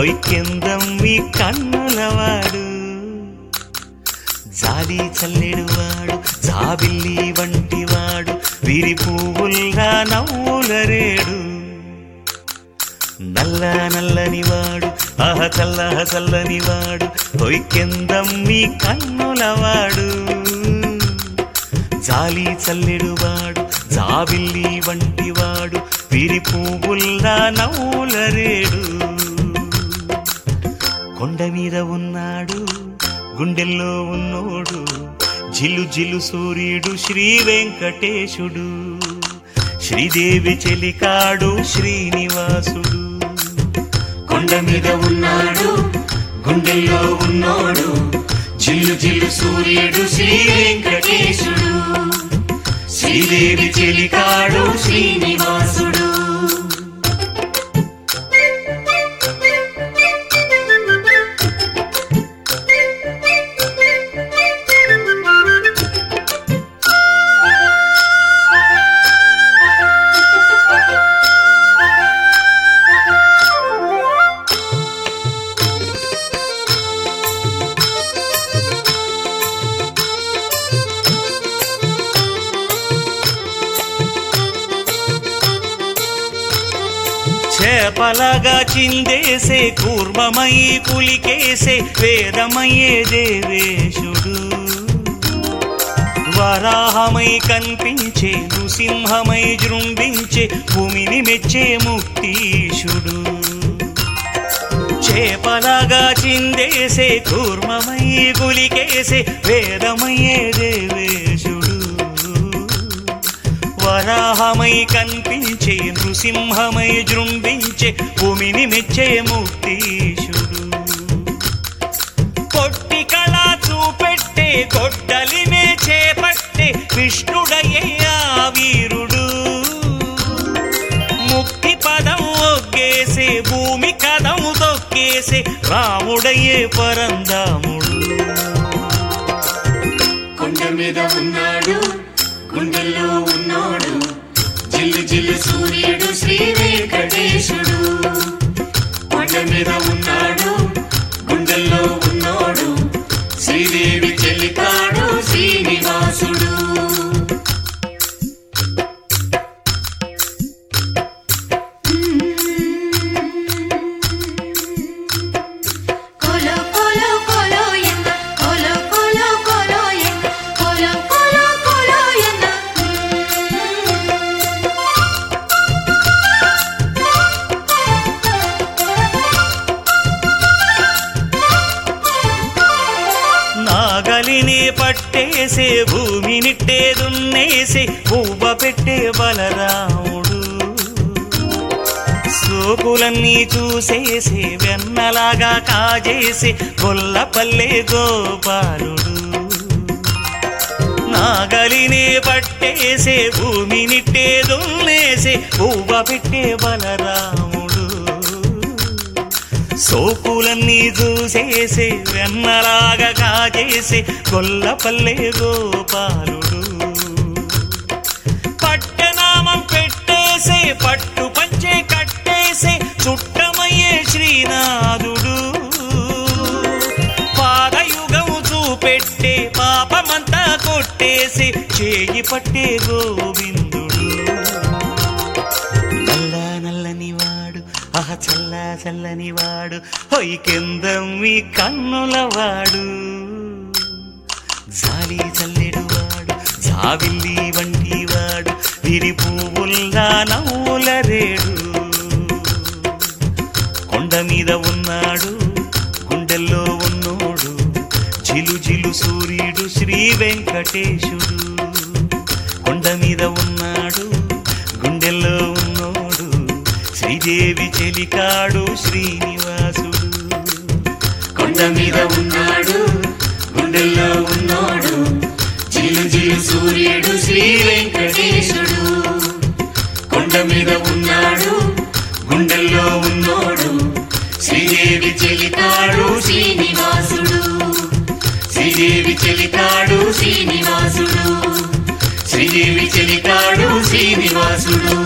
పొయ్కెందం మీ కన్నులవాడు జాలి చల్లెడువాడు జాబిల్లి వంటివాడు విరి పువ్వుల్లా నవ్వులరేడు నల్ల నల్లని వాడు ఆహ చల్లహ చల్లని వాడు పొయ్కెందం మీ కన్నులవాడు జాలి చల్లెడువాడు జాబిల్లి వంటివాడు విరి పువ్వుల్లా నవ్వులరేడు కొండ మీద ఉన్నాడు గుండెల్లో ఉన్నోడు జిల్లు జిల్లు సూర్యుడు శ్రీ వెంకటేశుడు శ్రీదేవి చెలికాడు శ్రీనివాసుడు కొండ మీద ఉన్నాడు గుండెల్లో ఉన్నోడు జిల్లు జిల్లు సూర్యుడు శ్రీ వెంకటేశుడు శ్రీదేవి చెలికాడు శ్రీనివాసుడు చేపలగా చిందేసే కూర్మమయ్యి పులికేసే వేదమయ్యే దేవేశుడు వరాహమై కనిపించే నృసింహమై జృంభించే భూమిని మెచ్చే ముక్తీశుడు చేపలగా చిందేసే కూర్మమై గులికేసే వేదమయ్యే దేవేశుడు వరాహమై కనిపించే నృసింహమై జృంభించే భూమిని మెచ్చే ముక్తీశుడు కొట్టి కళ చూపెట్టే గొడ్డలినే చేపట్టే కృష్ణుడయ్యా వీరుడు ముక్తి పదం ఒగ్గేసే భూమి కదం తొక్కేసే రాముడయ్యే పరందాముడు కొండ మీద ఉన్నాడు గుండెల్లో ఉన్నాడు జిల్లు జిల్లు సూర్యుడు శ్రీ వెంకటేశుడు కొండ మీద ఉన్నాడు గుండెల్లో ఉన్నాడు శ్రీదేవి చెల్లికాడు శ్రీనివాసుడు కోలో కోలో కోలో ఎన్న కోలో కోలో కోలో ఎన్న కోలో కోలో కోలో ఎన్న నాగలిని పట్టేసే భూమినిట్టే దున్నేసే పువ్వ పెట్టే బలరాముడు సోకులన్నీ చూసేసే వెన్నలాగా కాజేసే గొల్లపల్లె గోపాలుడు నాగలిని పట్టేసే భూమినిట్టే దున్నేసే పువ్వ పెట్టే బలరాముడు సోకులన్నీ చూసేసే వెన్నలాగా కాజేసే గొల్లపల్లె గోపాలుడు పట్టనామం పెట్టేసే పట్టు పంచే కట్టేసే చుట్టమయ్యే శ్రీనాథుడు పాదయుగం చూపెట్టే పాపమంతా కొట్టేసి చేయి పట్టే గోవిందుడు నల్ల నల్లని వాడు ఆహ చల్ల చల్లని వాడు హొయ్కెందం మీ కన్నుల వాడు జాలి చల్లెడు వాడు జావిల్లి వంటి వాడు విరి పువ్వుల్లా నవ్వుల రేడు కొండ మీద ఉన్నాడు గుండెల్లో ఉన్నోడు జిలు జిలు సూర్యుడు శ్రీ వెంకటేశుడు కొండ మీద ఉన్నాడు గుండెల్లో ఉన్నోడు శ్రీదేవి చెలికాడు శ్రీనివాసుడు కొండ మీద ఉన్నాడు గుండెల్లో ఉన్నాడు జిలు జిలు సూర్యుడు శ్రీ వెంకటేశుడు కొండ మీద ఉన్నాడు గుండెల్లో ఉన్నోడు శ్రీదేవి చెలికాడు శ్రీనివాసుడు శ్రీదేవి చెలికాడు శ్రీనివాసుడు శ్రీదేవి చెలికాడు శ్రీనివాసుడు